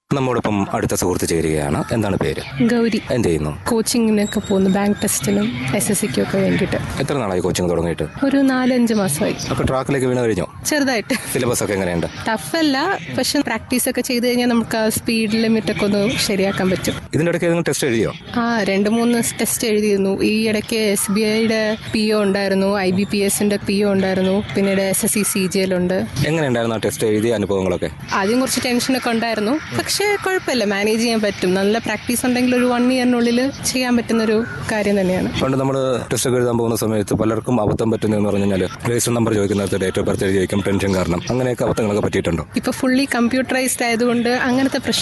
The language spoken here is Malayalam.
നമ്മോടൊപ്പം അടുത്ത സുഹൃത്ത് ചേരുകയാണ് എന്താണ് പേര് ഗൗരി എന്ത് ചെയ്യുന്നു കോച്ചിങ്ങിനൊക്കെ പോകുന്നു ബാങ്ക് ടെസ്റ്റിനും എസ് എസ് സിക്കും ഒക്കെ വേണ്ടിയിട്ട് എത്ര നാളായി കോച്ചിങ് തുടങ്ങിയിട്ട് ഒരു നാലഞ്ച് മാസമായി അപ്പൊ ട്രാക്കിലേക്ക് വീണ് കഴിഞ്ഞോ ചെറുതായിട്ട് സിലബസ് ഒക്കെ എങ്ങനെയുണ്ട് ടഫല്ല പക്ഷെ പ്രാക്ടീസ് ഒക്കെ ചെയ്ത് കഴിഞ്ഞാൽ നമുക്ക് ആ സ്പീഡ് ലിമിറ്റ് ഒക്കെ ഒന്ന് ശരിയാക്കാൻ പറ്റും ഇതിന്റെ ഇടയ്ക്ക് ഏതെങ്കിലും ടെസ്റ്റ് എഴുതിയോ ആ രണ്ട് മൂന്ന് ടെസ്റ്റ് എഴുതിയിരുന്നു ഈ ഇടയ്ക്ക് എസ് ബി ഐയുടെ പി ഒ ഉണ്ടായിരുന്നു ഐ ബി പി എസിന്റെ പി ഒ ഉണ്ടായിരുന്നു പിന്നീട് S S C C G L ഉണ്ട് എങ്ങനെയുണ്ടായിരുന്നു ആ ടെസ്റ്റ് എഴുതിയ അനുഭവങ്ങളൊക്കെ ആദ്യം കുറച്ച് ടെൻഷനൊക്കെ ഉണ്ടായിരുന്നു പക്ഷേ കുഴപ്പമില്ല മാനേജ് ചെയ്യാൻ പറ്റും നല്ല പ്രാക്ടീസ് ഉണ്ടെങ്കിൽ ഒരു വൺ ഇയറിനുള്ളിൽ ചെയ്യാൻ പറ്റുന്ന ഒരു കാര്യം തന്നെയാണ് പണ്ട് നമ്മൾ ടെസ്റ്റ് ഒക്കെ എഴുതാൻ പോകുന്ന സമയത്ത് പലർക്കും അബദ്ധം പറ്റുന്നതെന്ന് പറഞ്ഞു കഴിഞ്ഞാൽ രജിസ്റ്റർ നമ്പർ ചോദിക്കുന്നിടത്ത് ഡേറ്റ് ഓഫ് ബർത്ത് എഴുതി വയ്ക്കും ടെൻഷൻ കാരണം അങ്ങനെയൊക്കെ അബദ്ധങ്ങളൊക്കെ പറ്റിയിട്ടുണ്ടോ ഇപ്പൊ ഫുള്ളി കമ്പ്യൂട്ടറൈസ്ഡ് ആയതുകൊണ്ട് അങ്ങനത്തെ പ്രശ്നം